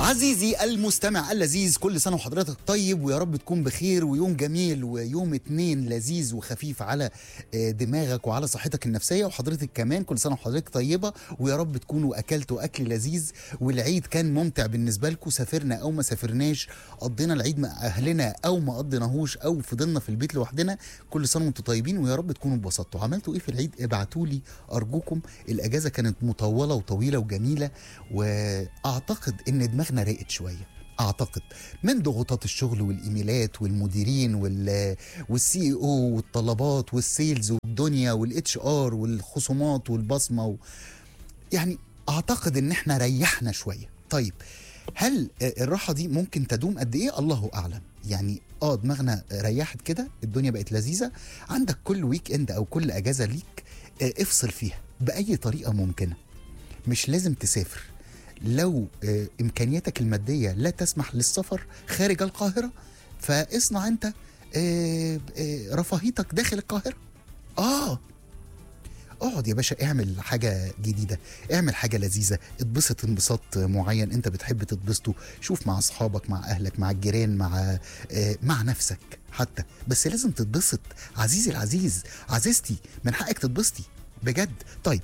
عزيزي المستمع اللذيذ كل سنة وحضرتك طيب ويا رب تكون بخير ويوم جميل ويوم اتنين لذيذ وخفيف على آه، دماغك وعلى صحتك النفسية وحضرتك كمان كل سنة وحضرتك طيبة ويا رب تكونوا أكلتوا أكل لذيذ والعيد كان ممتع بالنسبة لكم سافرنا أو ما سافرناش قضينا العيد مع أهلنا أو ما قضيناهوش أو فضلنا في البيت لوحدنا كل سنة وانتم طيبين ويا رب تكونوا اتبسطتوا عملتوا إيه في العيد ابعتوا لي أرجوكم الأجازة كانت مطولة وطويلة وجميلة وأعتقد إن دماغنا راقت شوية اعتقد من ضغوطات الشغل والايميلات والمديرين وال والسي او والطلبات والسيلز والدنيا والاتش ار والخصومات والبصمه و... يعني اعتقد ان احنا ريحنا شويه طيب هل آه، الراحه دي ممكن تدوم قد ايه الله اعلم يعني اه دماغنا ريحت كده الدنيا بقت لذيذه عندك كل ويك اند او كل اجازه ليك آه، افصل فيها باي طريقه ممكنه مش لازم تسافر لو آه، امكانياتك الماديه لا تسمح للسفر خارج القاهره فاصنع انت آه، آه، رفاهيتك داخل القاهره اه اقعد يا باشا اعمل حاجة جديدة اعمل حاجة لذيذة اتبسط انبساط معين انت بتحب تتبسطه شوف مع اصحابك مع اهلك مع الجيران مع آه مع نفسك حتى بس لازم تتبسط عزيزي العزيز عزيزتي من حقك تتبسطي بجد طيب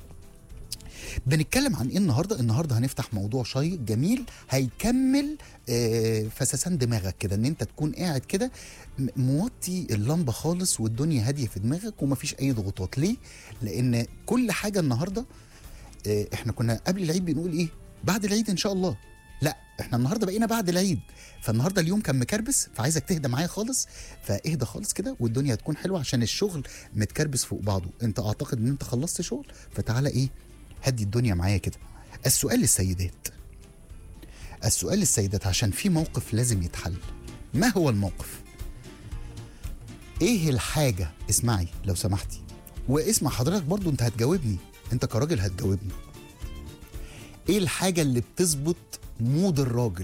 بنتكلم عن ايه النهارده؟ النهارده هنفتح موضوع شيق جميل هيكمل آه، فسسان دماغك كده ان انت تكون قاعد كده م- موطي اللمبه خالص والدنيا هاديه في دماغك ومفيش اي ضغوطات ليه؟ لان كل حاجه النهارده آه، احنا كنا قبل العيد بنقول ايه؟ بعد العيد ان شاء الله لا احنا النهارده بقينا بعد العيد فالنهارده اليوم كان مكربس فعايزك تهدى معايا خالص فاهدى خالص كده والدنيا هتكون حلوه عشان الشغل متكربس فوق بعضه انت اعتقد ان انت خلصت شغل فتعالى ايه هدي الدنيا معايا كده السؤال للسيدات السؤال للسيدات عشان في موقف لازم يتحل ما هو الموقف ايه الحاجة اسمعي لو سمحتي واسمع حضرتك برضو انت هتجاوبني انت كراجل هتجاوبني ايه الحاجة اللي بتظبط مود الراجل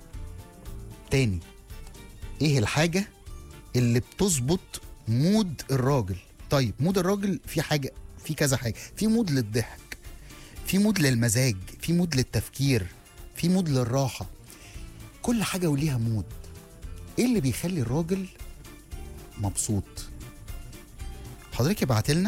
تاني ايه الحاجة اللي بتظبط مود الراجل طيب مود الراجل في حاجة في كذا حاجة في مود للضحك في مود للمزاج في مود للتفكير في مود للراحة كل حاجة وليها مود ايه اللي بيخلي الراجل مبسوط حضرتك ابعت لنا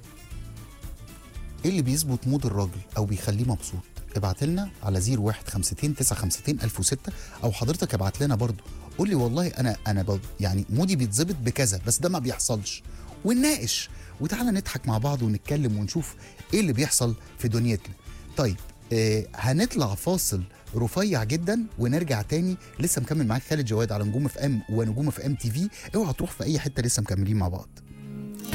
ايه اللي بيظبط مود الراجل او بيخليه مبسوط ابعت لنا على 0152 952 1006 او حضرتك ابعت لنا برضو قول لي والله انا انا ب... يعني مودي بيتظبط بكذا بس ده ما بيحصلش ونناقش وتعالى نضحك مع بعض ونتكلم ونشوف ايه اللي بيحصل في دنيتنا طيب آه هنطلع فاصل رفيع جدا ونرجع تاني لسه مكمل معاك خالد جواد على نجوم اف ام ونجوم اف ام تي في اوعى تروح في اي حته لسه مكملين مع بعض